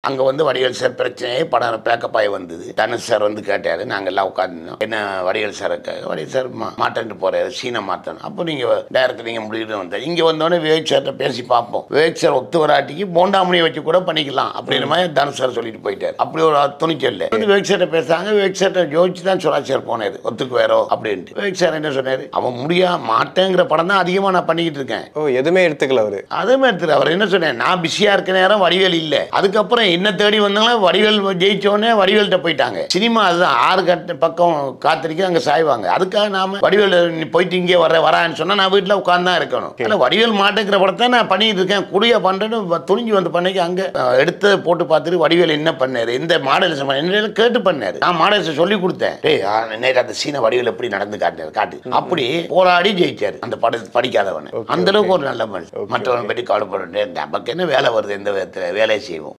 அங்க வந்து வடிவேல் சார் பிரச்சனையே படம் பேக்கப் ஆகி வந்தது தனுஷ் சார் வந்து கேட்டாரு நாங்க எல்லாம் உட்காந்துருந்தோம் என்ன வடிவேல் சார் வடிவேல் சார் மா- மாட்டேன்ட்டு போறாரு சீனை மாத்தணும் அப்போ நீங்க டேரக்டர் நீங்க முடிவு வந்தார் இங்க வந்தோடனே விவேக் சார்ட்ட பேசி பார்ப்போம் விவேக் சார் ஒத்து வராட்டிக்கு போண்டாமணியை வச்சு கூட பண்ணிக்கலாம் அப்படின்ற மாதிரி தனுஷ் சார் சொல்லிட்டு போயிட்டாரு அப்படி ஒரு துணிச்சல் வந்து விவேக் சார்ட்ட பேசுறாங்க விவேக் சார்ட்ட ஜோதிச்சு தான் சுரா சார் போனாரு ஒத்துக்கு வேறோ அப்படின்ட்டு விவேக் சார் என்ன சொன்னாரு அவன் முடியா மாட்டேங்கிற படம் தான் அதிகமா நான் பண்ணிக்கிட்டு இருக்கேன் ஓ எதுவுமே எடுத்துக்கல அவரு அதே மாதிரி திரு, அவர் என்ன சொன்னேன் நான் பிஸியா இருக்க நேரம் வடிவேல் இல்ல அதுக்கப்புறம் என்ன தேடி வந்தாலும் வடிவேல் ஜெயிச்சோடனே வடிவேல்கிட்ட போயிட்டாங்க சினிமா அதுதான் ஆறு கட்ட பக்கம் காத்திருக்க அங்க சாய்வாங்க அதுக்காக நாம வடிவேல் நீ போயிட்டு இங்கே வர வரான்னு சொன்னா நான் வீட்டுல உட்கார்ந்து தான் இருக்கணும் ஆனா வடிவேல் மாட்டேங்கிற படத்தை நான் பண்ணிட்டு இருக்கேன் குடியா பண்றேன்னு வ- துணிஞ்சு வந்து பண்ணிக்கு அங்க அஹ், எடுத்து போட்டு பார்த்துட்டு வடிவேல் என்ன பண்ணாரு எந்த மாடல்ஸ் என்ன கேட்டு பண்ணாரு நான் மாடல்ஸ் சொல்லி கொடுத்தேன் டேய் ஆ, நேத்து அந்த சீனை வடிவேல் எப்படி நடந்து காட்டினாரு காட்டு அப்படி போராடி ஜெயிச்சாரு அந்த படத்தை படிக்காதவன் அந்த அளவுக்கு ஒரு நல்ல மனுஷன் மற்றவனை பற்றி கவலைப்பட்டு நமக்கு என்ன வேலை வருது எந்த விதத்துல வேலையை செய்வோம்